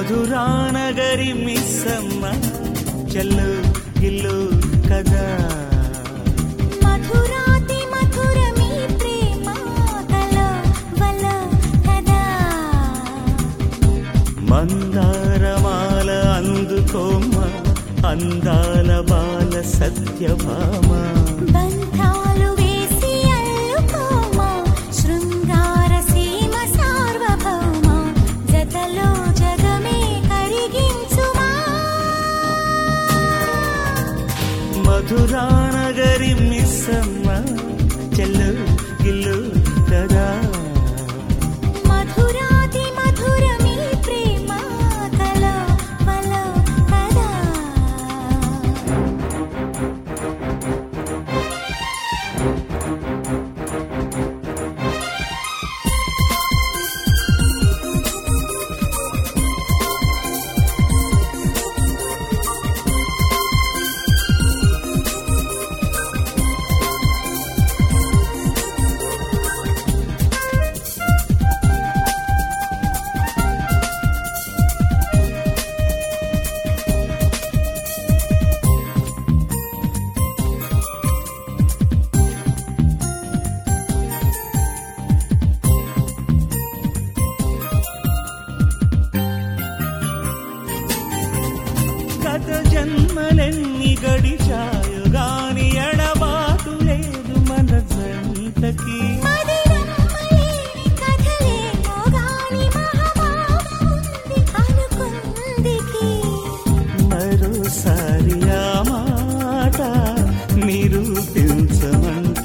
మధురానగరి మిస్సమ్మ చెల్లు ఇల్లు కదా మధురాతి మధురమీ ప్రేమ కల వల కదా మందారమాల అందుకోమ్మ అందాల బాల సత్యభామ బంధాలు వేసి అల్లుకోమా శృంగార సీమ సార్వభౌమ జతలో జగమే కరిగించుమా మధురానగరి మిస్సమ్మ చెల్లు ఇల్లు కదా మధురాతి మధురమీ ప్రేమ కల వల కదా గత జన్మలెన్ని గడిచాయో గాని ఎడబాటు లేదు మన జంటకి మదిరమ్మలేని కథలేమో గాని మహాభావముంది అనుకుందికి మరోసారి ఆ మాట నిరూపించమంట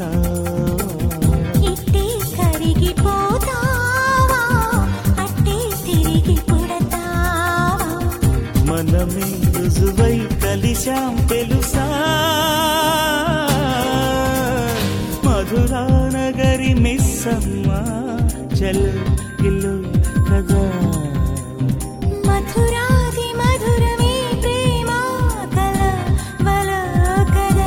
ఇట్టే కరిగిపోతావా అట్టే తిరిగి పుడతావా మనమే రుజువై కలిశాం తెలుసా మధురానగరి మిస్సమ్మ చల్ ఇల్లు కదా మధురాది మధురమే ప్రేమ కల వల కదా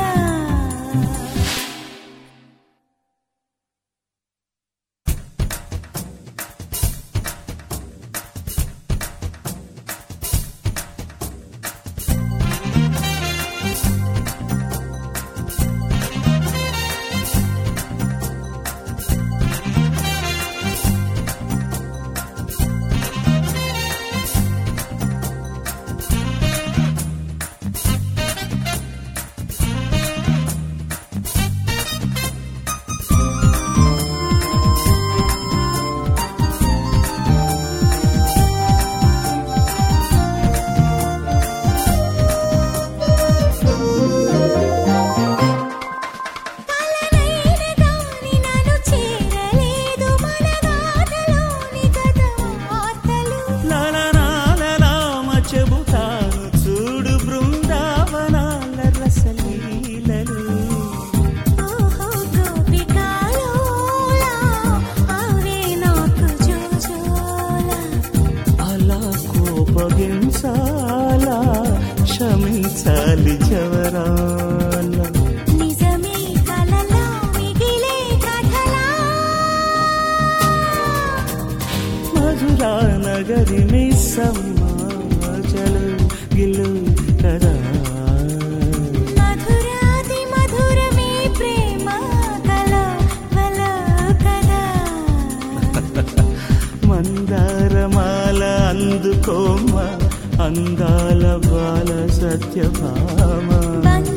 కలనైన గాని నన్ను చేరలేదు మన గాథలోని గత వార్తలు లలనాలలామ చెబుతాను చూడు బృందావనాల రసలీలలు ఓహో గోపికాలోలా అవే నాకు జోజోలా అలా కోపగించాలా క్షమించాలి జవరాల నిజమే కలలా మిగిలే కథలా మధురా నగరి మిస్సమ్మ చలు గిల్లు కదా మధురాది మధురమే ప్రేమ కల వల కదా మందారమాల అందుకోమ్మ అందాల బాల సత్యభామ బంధ